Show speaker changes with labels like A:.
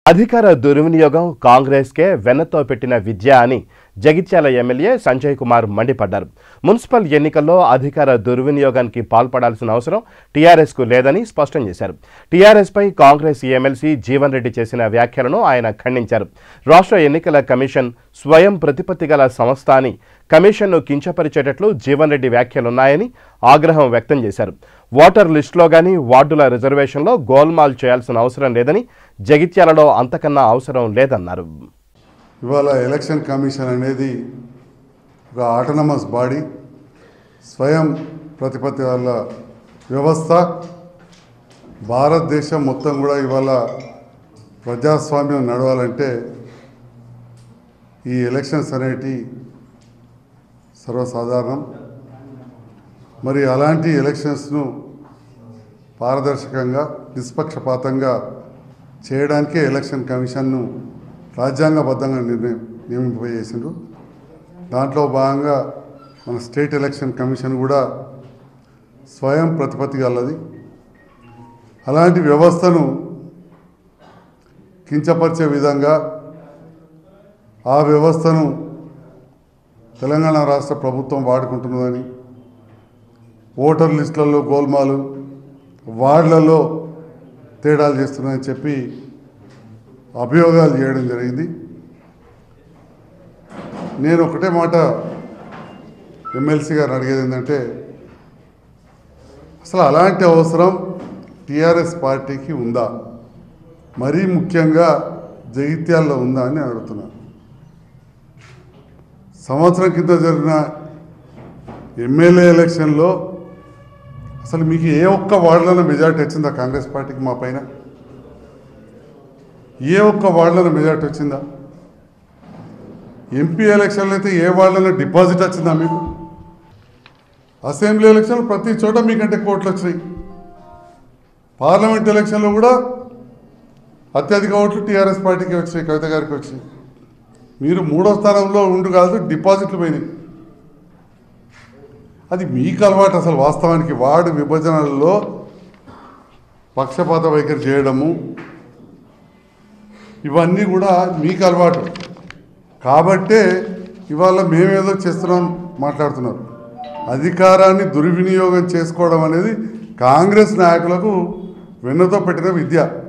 A: అధికార దుర్వినియోగం కాంగ్రెస్కే వెన్నతో పెట్టిన విద్య అని జగిత్యాల ఎమ్మెల్యే సంజయ్ కుమార్ మండిపడ్డారు మున్సిపల్ ఎన్నికల్లో అధికార దుర్వినియోగానికి పాల్పడాల్సిన అవసరం టీఆర్ఎస్కు లేదని స్పష్టం చేశారు టీఆర్ఎస్పై కాంగ్రెస్ ఎమ్మెల్సీ జీవన్ రెడ్డి చేసిన వ్యాఖ్యలను ఆయన ఖండించారు రాష్ట్ర ఎన్నికల కమిషన్ స్వయం ప్రతిపత్తి గల సంస్థ అని కమిషన్ను కించపరిచేటట్లు జీవన్ రెడ్డి వ్యాఖ్యలున్నాయని ఆగ్రహం వ్యక్తం చేశారు ఓటర్ లిస్టులో గాని వార్డుల రిజర్వేషన్లో గోల్మాల్ చేయాల్సిన అవసరం లేదని జగిత్యాలలో అంతకన్నా అవసరం లేదన్నారు
B: ఇవాళ ఎలక్షన్ కమిషన్ అనేది ఒక ఆటోనమస్ బాడీ స్వయం ప్రతిపత్తి వల్ల వ్యవస్థ భారతదేశం మొత్తం కూడా ఇవాళ ప్రజాస్వామ్యం నడవాలంటే ఈ ఎలక్షన్స్ అనేటి సర్వసాధారణం మరి అలాంటి ఎలక్షన్స్ను పారదర్శకంగా నిష్పక్షపాతంగా చేయడానికే ఎలక్షన్ కమిషన్ను రాజ్యాంగబద్ధంగా నిర్ణయం నియమింపజేసిండ్రు దాంట్లో భాగంగా మన స్టేట్ ఎలక్షన్ కమిషన్ కూడా స్వయం ప్రతిపత్తి గలది అలాంటి వ్యవస్థను కించపరిచే విధంగా ఆ వ్యవస్థను తెలంగాణ రాష్ట్ర ప్రభుత్వం వాడుకుంటున్నదని ఓటర్ లిస్టులలో గోల్మాలు వార్డులలో తేడాలు చేస్తున్నాయని చెప్పి అభియోగాలు చేయడం జరిగింది నేను ఒకటే మాట ఎమ్మెల్సీ గారిని అడిగేది ఏంటంటే అసలు అలాంటి అవసరం టీఆర్ఎస్ పార్టీకి ఉందా మరీ ముఖ్యంగా జగిత్యాల్లో ఉందా అని నేను అడుగుతున్నాను సంవత్సరం కింద జరిగిన ఎమ్మెల్యే ఎలక్షన్లో అసలు మీకు ఏ ఒక్క వార్డులోనూ మెజార్టీ వచ్చిందా కాంగ్రెస్ పార్టీకి మా పైన ఏ ఒక్క వార్డులోనూ మెజార్టీ వచ్చిందా ఎంపీ ఎలక్షన్లో అయితే ఏ వార్డులోనూ డిపాజిట్ వచ్చిందా మీకు అసెంబ్లీ ఎలక్షన్లు ప్రతి చోట మీకంటే కోట్లు వచ్చినాయి పార్లమెంట్ ఎలక్షన్లో కూడా అత్యధిక ఓట్లు టీఆర్ఎస్ పార్టీకి వచ్చినాయి కవిత గారికి వచ్చినాయి మీరు మూడో స్థానంలో ఉండు కాదు డిపాజిట్లు పోయినాయి అది మీకు అలవాటు అసలు వాస్తవానికి వార్డు విభజనలలో పక్షపాత వైఖరి చేయడము ఇవన్నీ కూడా మీకు అలవాటు కాబట్టే ఇవాళ మేమేదో చేస్తున్నాం మాట్లాడుతున్నారు అధికారాన్ని దుర్వినియోగం చేసుకోవడం అనేది కాంగ్రెస్ నాయకులకు వెన్నతో పెట్టిన విద్య